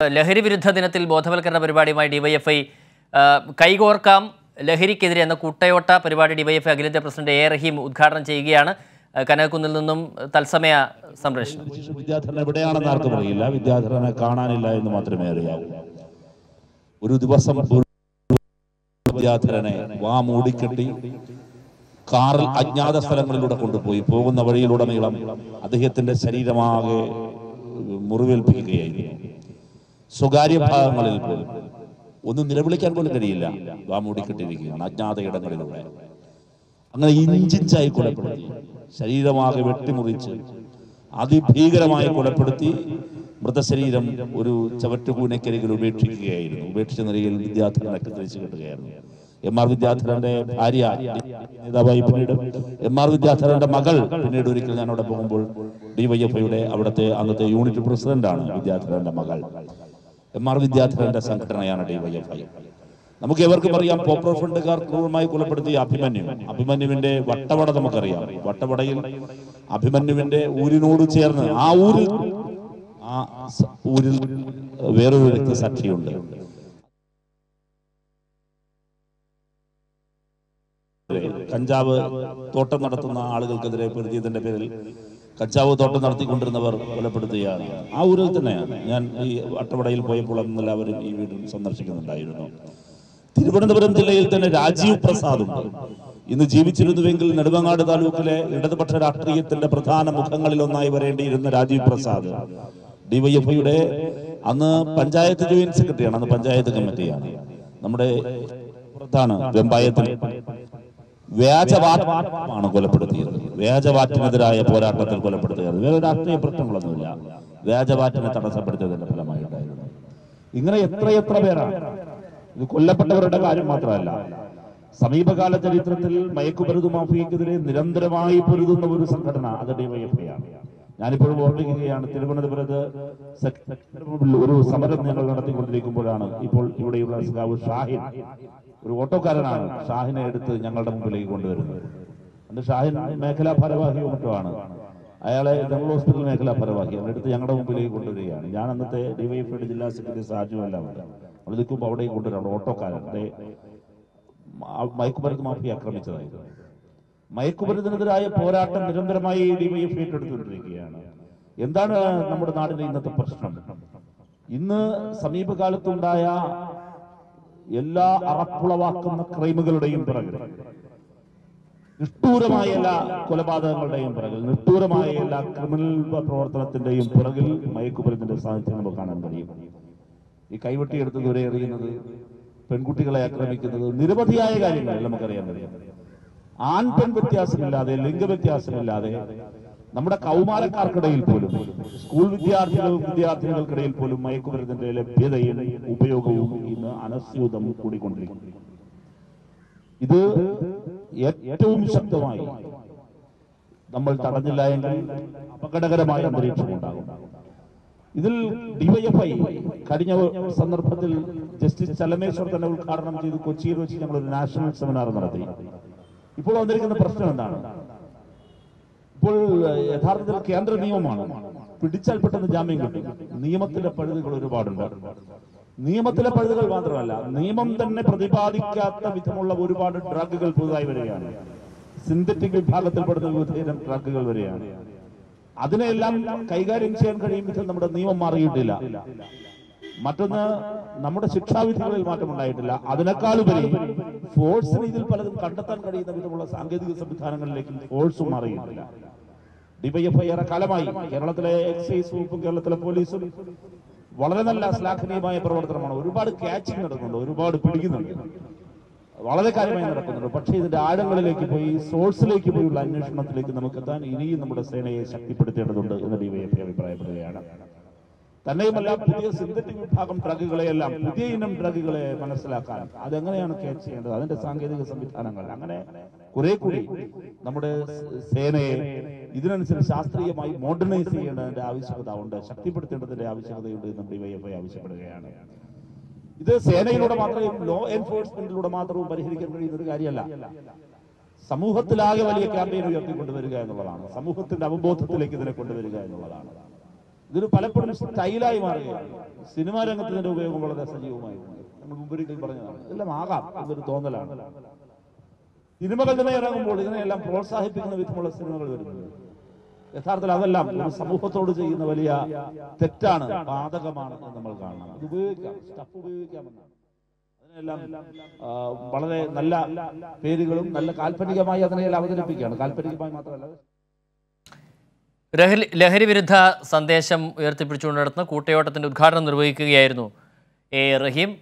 ലഹരി വിരുദ്ധ ദിനത്തിൽ ബോധവൽക്കരണ പരിപാടിയുമായി ഡിവൈഎഫ്ഐ ആ, കൈകോർക്കാം ലഹരിക്കെതിരെ എന്ന കൂട്ടയോട്ട പരിപാടി ഡിവൈഎഫ്ഐ അഖിലേന്ത്യാ പ്രസിഡന്റ് എ റഹീം ഉദ്ഘാടനം ചെയ്യുകയാണ് ആ, കനകക്കുന്നിൽ നിന്നും തത്സമയ സംപ്രേഷണം വിദ്യാധരൻ എവിടെയാണെന്ന് ആർക്കും അറിയില്ല വിദ്യാധരനെ കാണാനില്ല എന്ന് മാത്രമേ അറിയാവൂ ഒരു ദിവസം ഒരു വിദ്യാധരനെ വാ മൂടിക്കെട്ടി കാറിൽ അജ്ഞാത സ്ഥലങ്ങളിലൂടെ കൊണ്ടുപോയി പോകുന്ന വഴിയിലുടനീളം അദ്ദേഹത്തിന്റെ ശരീരമാകെ മുറിവേൽപ്പിക്കുകയായിരുന്നു സ്വകാര്യ ഭാഗങ്ങളിൽ പോലും ഒന്നും നിലവിളിക്കാൻ പോലും കഴിയില്ല വാ മൂടിക്കെട്ടിരിക്കുകയാണ് അജ്ഞാത ഇടങ്ങളിലൂടെ അങ്ങനെ ഇഞ്ചിഞ്ചായി കൊലപ്പെടുത്തി ശരീരമാകെ വെട്ടിമുറിച്ച് അതിഭീകരമായി കൊലപ്പെടുത്തി മൃതശരീരം ഒരു ചവറ്റുകൂനക്കരികിൽ ഉപേക്ഷിക്കുകയായിരുന്നു ഉപേക്ഷിച്ച നിലയിൽ വിദ്യാർത്ഥികളെ തിരിച്ചു കിട്ടുകയായിരുന്നു എം ആർ വിദ്യാർത്ഥികളുടെ ഭാര്യ നേതാവായി പിന്നീട് എം ആർ വിദ്യാർത്ഥികളുടെ മകൾ പിന്നീട് ഒരിക്കൽ ഞാൻ അവിടെ പോകുമ്പോൾ ഡിവൈഎഫ്ഐയുടെ അവിടുത്തെ അന്നത്തെ യൂണിറ്റ് പ്രസിഡന്റാണ് വിദ്യാർത്ഥികളുടെ മകൾ എം ആർ വിദ്യാർത്ഥികളുടെ സംഘടനയാണ് ഡിവൈഎഫ്ഐ നമുക്ക് എവർക്കും അറിയാം പോപ്പുലർ ഫ്രണ്ടുകാർ ക്രൂരമായി കൊലപ്പെടുത്തിയ അഭിമന്യു അഭിമന്യുവിന്റെ വട്ടവട നമുക്കറിയാം വട്ടവടയിൽ അഭിമന്യുവിന്റെ ഊരിനോട് ചേർന്ന് ആ ഊരിൽ ആ സ- ഊരിൽ വേറൊരു വ്യക്തി സാക്ഷിയുണ്ട് കഞ്ചാവ് തോട്ടം നടത്തുന്ന ആളുകൾക്കെതിരെ പ്രതിയതിന്റെ പേരിൽ കഞ്ചാവ് തോട്ടം നടത്തിക്കൊണ്ടിരുന്നവർ കൊലപ്പെടുത്തുകയാണ് ആ ഊരിൽ തന്നെയാണ് ഞാൻ ഈ വട്ടവടയിൽ പോയപ്പോൾ അന്ന് എല്ലാവരും ഈ വീടും സന്ദർശിക്കുന്നുണ്ടായിരുന്നു തിരുവനന്തപുരം ജില്ലയിൽ തന്നെ രാജീവ് പ്രസാദ് ഉണ്ട് ഇന്ന് ജീവിച്ചിരുന്നുവെങ്കിൽ നെടുമങ്ങാട് താലൂക്കിലെ ഇടതുപക്ഷ രാഷ്ട്രീയത്തിന്റെ പ്രധാന മുഖങ്ങളിൽ ഒന്നായി വരേണ്ടിയിരുന്ന രാജീവ് പ്രസാദ് ഡിവൈഎഫ്ഐയുടെ അന്ന് പഞ്ചായത്ത് ജോയിന്റ് സെക്രട്ടറിയാണ് അന്ന് പഞ്ചായത്ത് കമ്മിറ്റിയാണ് നമ്മുടെ പുറത്താണ് വെമ്പായത്തിൽ വ്യാജവാറ്റമാണ് കൊലപ്പെടുത്തിയത് വ്യാജവാറ്റിനെതിരായ പോരാട്ടത്തിൽ കൊലപ്പെടുത്തിയത് വേറെ രാഷ്ട്രീയ പ്രശ്നങ്ങളൊന്നുമില്ല വ്യാജവാറ്റിനെ തടസ്സപ്പെടുത്തിയതിന്റെ ഫലമായിട്ടായിരുന്നു ഇങ്ങനെ എത്രയെത്ര പേരാണ് ഇത് കൊല്ലപ്പെട്ടവരുടെ കാര്യം മാത്രമല്ല സമീപകാല ചരിത്രത്തിൽ മയക്കുമരുന്ന് മാഫിയക്കെതിരെ നിരന്തരമായി പൊരുതുന്ന ഒരു സംഘടന അത് ഡിവൈഎഫ്ഐ ആണ് ഞാനിപ്പോഴും ഓർമ്മിക്കുകയാണ് തിരുവനന്തപുരത്ത് സെക്ടറിൽ ഒരു സമരം ഞങ്ങൾ നടത്തിക്കൊണ്ടിരിക്കുമ്പോഴാണ് ഇപ്പോൾ ഇവിടെയുള്ള സഖാവ് ഷാഹിൻ ഒരു ഓട്ടോക്കാരനാണ് ഷാഹിനെ എടുത്ത് ഞങ്ങളുടെ മുമ്പിലേക്ക് കൊണ്ടുവരുന്നത് അന്ന് ഷാഹിൻ മേഖലാ ഭാരവാഹിയോ മറ്റോ ആണ് അയാളെ ജനറൽ ഹോസ്പിറ്റൽ മേഖലാ ഭാരവാഹി എടുത്ത് ഞങ്ങളുടെ മുമ്പിലേക്ക് കൊണ്ടുവരികയാണ് ഞാൻ അന്നത്തെ ഡിവൈഎഫ്ഐയുടെ ജില്ലാ സെക്രട്ടറി സാജു എല്ലാം ഉണ്ട് അവിടെ നിൽക്കുമ്പോൾ അവിടേക്ക് കൊണ്ടുവരാണ് ഓട്ടോക്കാരന്റെ മയക്കുമരുന്ന് മാഫി ആക്രമിച്ചതായിരുന്നു മയക്കുമരുന്നിനെതിരായ പോരാട്ടം നിരന്തരമായി ഡിവൈഎഫ് ഏറ്റെടുത്തുകൊണ്ടിരിക്കുകയാണ് എന്താണ് നമ്മുടെ നാടിന്റെ ഇന്നത്തെ പ്രശ്നം ഇന്ന് സമീപകാലത്തുണ്ടായ എല്ലാ അറപ്പുളവാക്കുന്ന ക്രൈമുകളുടെയും പിറകിൽ നിഷ്ഠൂരമായ എല്ലാ കൊലപാതകങ്ങളുടെയും പിറകിൽ നിഷ്ഠൂരമായ എല്ലാ ക്രിമിനൽ പ്രവർത്തനത്തിന്റെയും പിറകിൽ മയക്കുമരുന്നിന്റെ സാന്നിധ്യം നമുക്ക് കാണാൻ കഴിയും ഈ കൈവെട്ടിയെടുത്ത് ദൂരെ എറിയുന്നത് പെൺകുട്ടികളെ ആക്രമിക്കുന്നത് നിരവധിയായ കാര്യങ്ങൾ നമുക്കറിയാൻ കഴിയും ആൺ പെൺ വ്യത്യാസമില്ലാതെ ലിംഗവ്യത്യാസമില്ലാതെ നമ്മുടെ കൗമാരക്കാർക്കിടയിൽ പോലും സ്കൂൾ വിദ്യാർത്ഥികൾ വിദ്യാർത്ഥിനികൾക്കിടയിൽ പോലും മയക്കുമരുന്നിന്റെ ലഭ്യതയും ഉപയോഗവും ഇന്ന് അനസ്യൂതം കൂടിക്കൊണ്ടിരിക്കുന്നു ഇത് ഏറ്റവും ശക്തമായി നമ്മൾ തടഞ്ഞില്ല എങ്കിൽ അപകടകരമായ അന്തരീക്ഷം ഉണ്ടാകും ഇതിൽ ഡിവൈഎഫ്ഐ കഴിഞ്ഞ സന്ദർഭത്തിൽ ജസ്റ്റിസ് ചലമേശ്വർ തന്നെ ഉദ്ഘാടനം ചെയ്ത് കൊച്ചിയിൽ വെച്ച് ഞങ്ങൾ ഒരു നാഷണൽ സെമിനാർ നടത്തി ഇപ്പോൾ വന്നിരിക്കുന്ന പ്രശ്നം എന്താണ് ഇപ്പോൾ യഥാർത്ഥത്തിൽ കേന്ദ്ര നിയമമാണ് പിടിച്ചാൽ പെട്ടെന്ന് ജാമ്യം കിട്ടും നിയമത്തിലെ പഴുതുകൾ ഒരുപാടുണ്ട് നിയമത്തിലെ പഴുതുകൾ മാത്രമല്ല നിയമം തന്നെ പ്രതിപാദിക്കാത്ത വിധമുള്ള ഒരുപാട് ഡ്രഗുകൾ പുതുതായി വരികയാണ് സിന്തറ്റിക് വിഭാഗത്തിൽപ്പെടുന്ന വിവിധ ഡ്രഗുകൾ വരികയാണ് അതിനെല്ലാം കൈകാര്യം ചെയ്യാൻ കഴിയും വിധം നമ്മുടെ നിയമം മാറിയിട്ടില്ല മറ്റൊന്ന് നമ്മുടെ ശിക്ഷാവിധികളിൽ മാറ്റം ഉണ്ടായിട്ടില്ല അതിനേക്കാളുപരി ഫോഴ്സിന് ഇതിൽ പലതും കണ്ടെത്താൻ കഴിയുന്ന വിധമുള്ള സാങ്കേതിക സംവിധാനങ്ങളിലേക്ക് ഫോഴ്സും മാറിയിട്ടില്ല ഡിവൈഎഫ്ഐ ഏറെ കാലമായി കേരളത്തിലെ എക്സൈസ് വകുപ്പും കേരളത്തിലെ പോലീസും വളരെ നല്ല ശ്ലാഘനീയമായ പ്രവർത്തനമാണ് ഒരുപാട് ക്യാച്ചിങ് നടക്കുന്നുണ്ട് ഒരുപാട് പിടിക്കുന്നുണ്ട് വളരെ കാര്യമായി നടക്കുന്നുണ്ട് പക്ഷേ ഇതിന്റെ ആഴങ്ങളിലേക്ക് പോയി സോഴ്സിലേക്ക് പോയുള്ള അന്വേഷണത്തിലേക്ക് നമുക്ക് എത്താൻ ഇനിയും നമ്മുടെ സേനയെ ശക്തിപ്പെടുത്തേണ്ടതുണ്ട് എന്ന് ഡിവൈഎഫ്ഐ അഭിപ്രായപ്പെടുകയാണ് തന്നെയുമല്ല പുതിയ സിന്തറ്റിക് വിഭാഗം ഡ്രഗുകളെയെല്ലാം പുതിയ ഇനം ഡ്രഗുകളെ മനസ്സിലാക്കാൻ അതെങ്ങനെയാണ് ക്യാച്ച് ചെയ്യേണ്ടത് അതിന്റെ സാങ്കേതിക സംവിധാനങ്ങൾ അങ്ങനെ കുറെ കൂടി നമ്മുടെ സേനയെ ഇതിനനുസരിച്ച് ശാസ്ത്രീയമായി മോഡേണൈസ് ചെയ്യേണ്ടതിന്റെ ആവശ്യകത ഉണ്ട് ശക്തിപ്പെടുത്തേണ്ടതിന്റെ ആവശ്യകതയുണ്ട് എന്ന് ഡിവൈഎഫ്ഐ ആവശ്യപ്പെടുകയാണ് ഇത് സേനയിലൂടെ മാത്രമേ ലോ എൻഫോഴ്സ്മെന്റിലൂടെ മാത്രവും പരിഹരിക്കാൻ കഴിയുന്ന ഒരു കാര്യമല്ല സമൂഹത്തിലാകെ വലിയ ക്യാമ്പയിൻ ഉയർത്തിക്കൊണ്ടുവരിക എന്നുള്ളതാണ് സമൂഹത്തിന്റെ അവബോധത്തിലേക്ക് ഇതിനെ കൊണ്ടുവരിക എന്നുള്ളതാണ് ഇതൊരു പലപ്പോഴും സ്റ്റൈലായി മാറുകയാണ് സിനിമാ രംഗത്ത് ഇതിന്റെ ഉപയോഗം വളരെ സജീവമായി നമ്മൾ മുമ്പൊരിക്കൽ പറഞ്ഞതാണ് ഇതെല്ലാം ആകാം ഇതൊരു തോന്നലാണ് സിനിമകൾ തന്നെ ഇറങ്ങുമ്പോൾ ഇതിനെല്ലാം പ്രോത്സാഹിപ്പിക്കുന്ന വിധമുള്ള സിനിമകൾ വരുന്നത് യഥാർത്ഥത്തിൽ അതെല്ലാം ഒരു സമൂഹത്തോട് ചെയ്യുന്ന വലിയ തെറ്റാണ് പാതകമാണ് എന്ന് നമ്മൾ കാണണം ഇത് ഉപയോഗിക്കാം സ്റ്റഫ് ഉപയോഗിക്കാമെന്നാണ് അതിനെല്ലാം ആ, വളരെ നല്ല പേരുകളും നല്ല കാൽപ്പനികമായി അതിനെല്ലാം അവതരിപ്പിക്കുകയാണ് കാൽപ്പനികമായി മാത്രമല്ല ലഹരി ലഹരി വിരുദ്ധ സന്ദേശം ഉയർത്തിപ്പിടിച്ചുകൊണ്ട് നടത്തുന്ന കൂട്ടയോട്ടത്തിന്റെ ഉദ്ഘാടനം നിർവഹിക്കുകയായിരുന്നു എ റഹീം